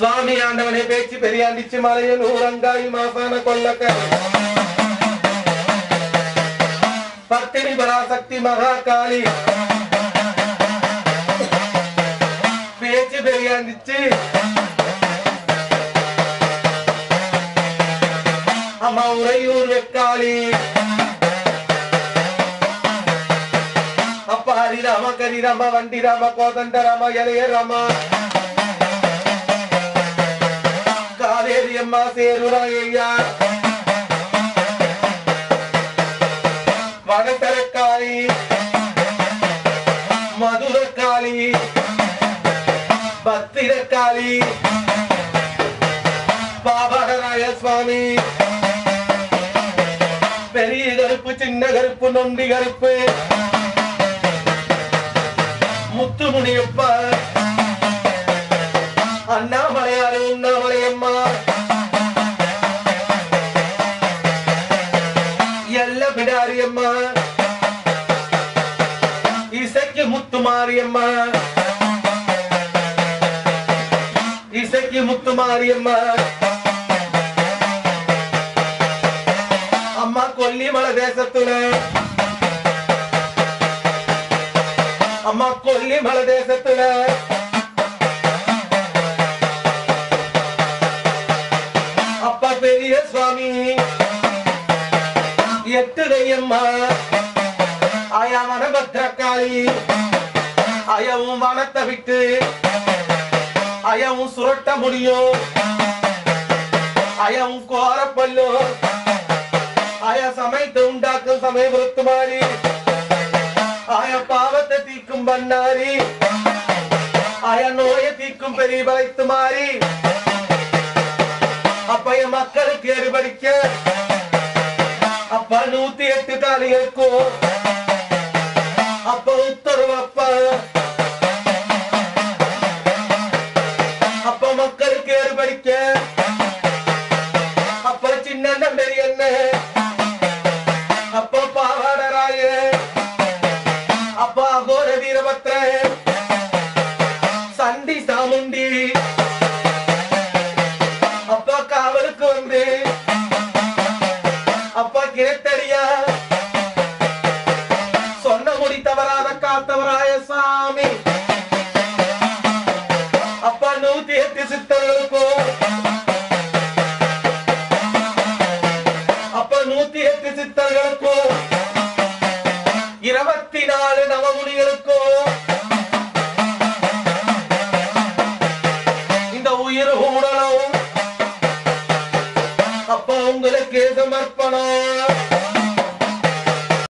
சுவாமி ஆண்டவனை பேச்சு பெரியாண்டிச்சு மலையன் ஊரங்காய் மாசான கொல்லக்க பத்தினி பராசக்தி மகாகாளி பேச்சு பெரியாண்டிச்சு அம்மா உறையூர் வெக்காளி அப்பா ஹரிராம கரிராம வண்டிராம கோதண்ட ராம இளைய ராம காவேரி அம்மா சேருராயா வடதரக்காளி மதுரக்காளி பத்திரக்காளி பாபகராய சுவாமி பெரிய கருப்பு சின்ன கருப்பு நொண்டி கருப்பு முத்துமுனியப்பா அண்ணாமலையாரு உண்ணாமலையம்மா எல்ல பிடாரியம்மா இசைக்கு முத்துமாரியம்மா இசைக்கு முத்துமாரியம்மா அம்மா கொல்லிமலை தேசத்துல அம்மா கொல்லிமலை தேசத்துல அப்பா பெரிய சுவாமி எட்டுதையம்மா ஆயா வனபத்ரக்காளி அயவும் வனத்தை விட்டு அயவும் சுரட்ட முடியும் அயவும் கோரப்பல்லும் ஆயா சமயத்தை உண்டாக்கும் சமயபுரத்து மாறி ஆயா பாவத்தை தீக்கும் பண்ணாரி ஆயா நோயை தீக்கும் பெரிய பலைத்து மாறி அப்ப என் மக்களுக்கு எருபடிக்க அப்ப நூத்தி எட்டு காலி இருக்கும் அப்ப உத்தரவு அப்பா அப்ப மக்களுக்கு எருபடிக்க அப்ப சின்ன பெரிய அப்ப பாவாடராய அப்ப அகோர வீரபத்ர சண்டி சாமுண்டி அப்பா காவலுக்கு வந்து அப்பா கிணத்தடியா சொன்ன முடி தவறாத காத்தவராய சாமி அப்பா நூத்தி எட்டு சித்தர்களுக்கும் அப்ப நூத்தி எட்டு சித்தர்களுக்கும் இருபத்தி நாலு நவமுனிகளுக்கும் இந்த உயிர் ஊடலும் அப்ப உங்களுக்கு சமர்ப்பணம்